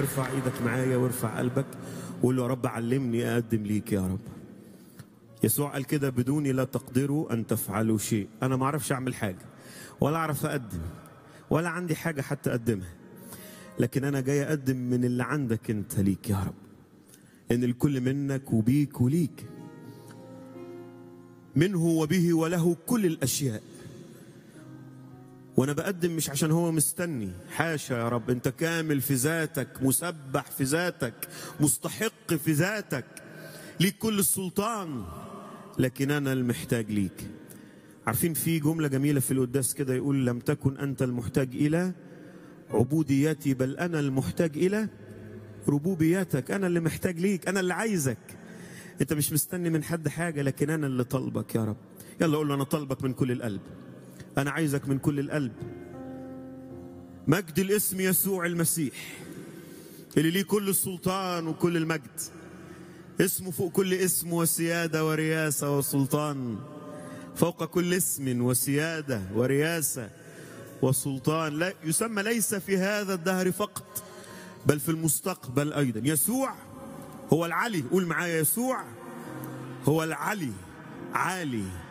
ارفع ايدك معايا وارفع قلبك وقول له يا رب علمني اقدم ليك يا رب يسوع قال كده بدوني لا تقدروا ان تفعلوا شيء انا ما اعرفش اعمل حاجه ولا اعرف اقدم ولا عندي حاجه حتى اقدمها لكن انا جاي اقدم من اللي عندك انت ليك يا رب ان الكل منك وبيك وليك منه وبه وله كل الاشياء وانا بقدم مش عشان هو مستني حاشا يا رب انت كامل في ذاتك مسبح في ذاتك مستحق في ذاتك ليك كل السلطان لكن انا المحتاج ليك عارفين في جملة جميلة في القداس كده يقول لم تكن أنت المحتاج إلى عبوديتي بل أنا المحتاج إلى ربوبيتك أنا اللي محتاج ليك أنا اللي عايزك أنت مش مستني من حد حاجة لكن أنا اللي طالبك يا رب يلا قول له أنا طالبك من كل القلب أنا عايزك من كل القلب مجد الاسم يسوع المسيح اللي ليه كل السلطان وكل المجد اسمه فوق كل اسم وسيادة ورياسة وسلطان فوق كل اسم وسيادة ورياسة وسلطان لا يسمى ليس في هذا الدهر فقط بل في المستقبل أيضا يسوع هو العلي قول معايا يسوع هو العلي عالي